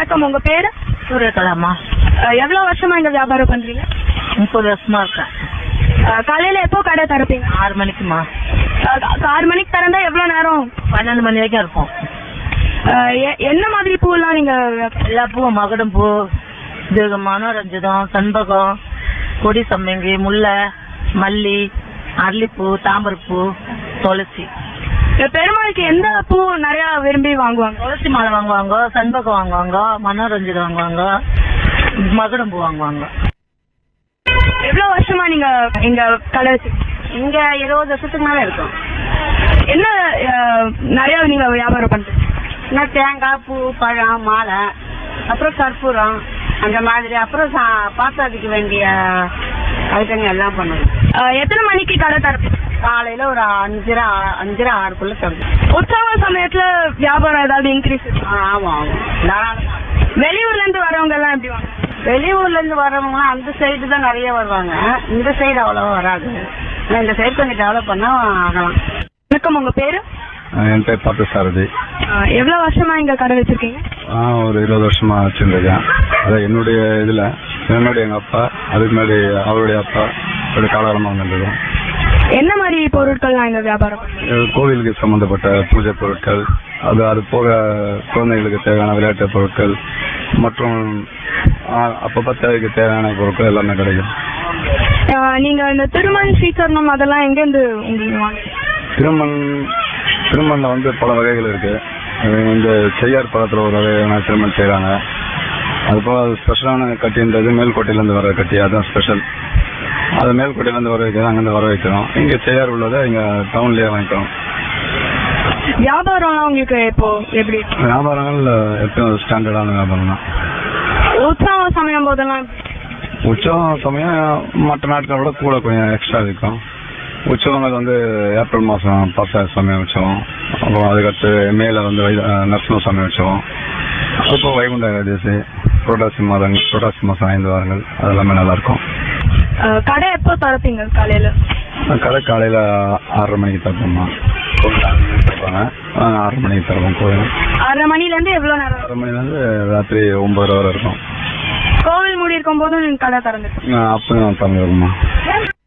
வணக்கம் உங்க பேரு சூரியகலாமா அஹ், எவ்வளவு வருஷமா இங்க வியாபாரம் பண்றீங்க முப்பது வருஷமா இருக்கேன் அஹ், காலையில எப்போ கடை திறப்பீங்க ஆறு மணிக்குமா அஹ், கா- ஆறு மணிக்கு திறந்தா எவ்வளவு நேரம் பன்னெண்டு மணி வரைக்கும் இருப்போம் அஹ், எ- என்ன மாதிரி பூலாம் நீங்க வியாப- எல்லா பூவும் மகுடம் பூ இது மனோரஞ்சிதம் சண்பகம் கொடி சம்மங்கி முல்லை மல்லி அரளிப்பூ தாமரைப்பூ துளசி அஹ், பெருமாளுக்கு எந்த பூ நிறைய விரும்பி வாங்குவாங்க துளசி மாலை வாங்குவாங்க சண்பகம் வாங்குவாங்க மனோரஞ்சிதம் வாங்குவாங்க மகுடம் பூ வாங்குவாங்க எவ்வளவு வருஷமா நீங்க இங்க கடை வச்சு இங்க இருபது வருஷத்துக்கு மேல இருக்கும் என்ன அஹ், நிறைய நீங்க வியாபாரம் பண்றீங்க என்ன தேங்காய் பூ பழம் மாலை அப்புறம் கற்பூரம் அந்த மாதிரி அப்புறம் சா- பாத்திரத்துக்கு வேண்டிய ஐட்டங்கள் எல்லாம் பண்ணுவோம் அஹ், எத்தனை மணிக்கு கடை திறப்பீங்க காலையில ஒரு அஞ்சரை ஆ- அஞ்சரை ஆறுக்குள்ள தரும் உற்சவ சமயத்துல வியாபாரம் ஏதாவது இன்க்ரீஸ் ஆமா ஆமா தாராளமா. வெளியூர்ல இருந்து வரவங்க எல்லாம் எப்படி வாங்க வெளியூர்ல இருந்து வர்றவங்க அந்த சைடு தான் நிறைய வருவாங்க இந்த சைடு அவ்வளவா வராது ஆனா இந்த சைடு கொஞ்சம் டெவலப் பண்ணா ஆகலாம் வணக்கம் உங்க பேரு என் பேர் பார்த்த சாரதி அஹ், எவ்வளவு வருஷமா இங்க கடை வச்சிருக்கீங்க நான் ஒரு இருபது வருஷமா வச்சுருக்கேன் அதான் என்னுடைய இதுல என்னுடைய எங்க அப்பா அதுக்கு முன்னாடி அவருடைய அப்பா அப்படி காலகாலமா வந்துருக்கோம் என்ன மாதிரி பொருட்கள்லாம் இங்க வியாபாரம் பண்றீங்க? கோவிலுக்கு சம்பந்தப்பட்ட பூஜை பொருட்கள் அது அது போக குழந்தைகளுக்கு தேவையான விளையாட்டு பொருட்கள் மற்றும் ஆ, அப்பப்ப தேவைக்கு தேவையான பொருட்கள் எல்லாமே கிடைக்கும் அஹ், நீங்க இந்த திருமண் ஸ்ரீசரணம் அதெல்லாம் எங்க இருந்து உங்களுக்கு வாங்க திருமண் திருமண்ல வந்து பல வகைகள் இருக்கு அஹ் இந்த செய்யார் பழத்துல ஒரு வகையான திருமண் செய்றாங்க அது போக அது ஸ்பெஷலான கட்டின்றது மேல்கோட்டையில இருந்து வர கட்டி அதுதான் ஸ்பெஷல் அது மேல்கோட்டையில இருந்து வர வைக்கிறது அங்கிருந்து வர வைக்கிறோம் இங்க செய்யார் உள்ளதை இங்க டவுன்லயே வாங்கிக்கிறோம் வியாபாரம்லாம் உங்களுக்கு இப்போ எப்படி வியாபாரங்கள் எப்பயும் ஸ்டாண்டர்டான வியாபாரம் தான் உற்சவ சமயம் போதெல்லாம் உற்சவம் சமயம் மற்ற நாட்களை விட கூட கொஞ்சம் எக்ஸ்ட்ரா இருக்கும் உற்சவங்கள் வந்து ஏப்ரல் மாசம் பச சமயம் உற்சவம் அப்புறம் அதுக்கடுத்து மேல வந்து வை- அஹ் நரசிம்ம சமயம் உற்சவம் அப்போ வைகுண்ட ஏகாதசி புரட்டாசி மாதங்கள் புரட்டாசி மாசம் ஐந்து வாரங்கள் அது எல்லாமே நல்லா இருக்கும் அஹ், கடை எப்போ திறப்பீங்க காலையில கடை காலையில ஆறரை மணிக்கு திறப்போம்மா கோவில் ஆறு மணிக்கு திறப்பாங்க நாங்க ஆறரை மணிக்கு திறப்போம் கோவில் ஆறரை மணில இருந்து எவ்வளவு நேரம் ஆறரை மணிலேருந்து ராத்திரி ஒன்பது வரை இருக்கும் கோவில் மூடி இருக்கும் போதும் நீங்க கடை திறந்துருக்கீங்க அப்பயும் திறந்துருக்குமா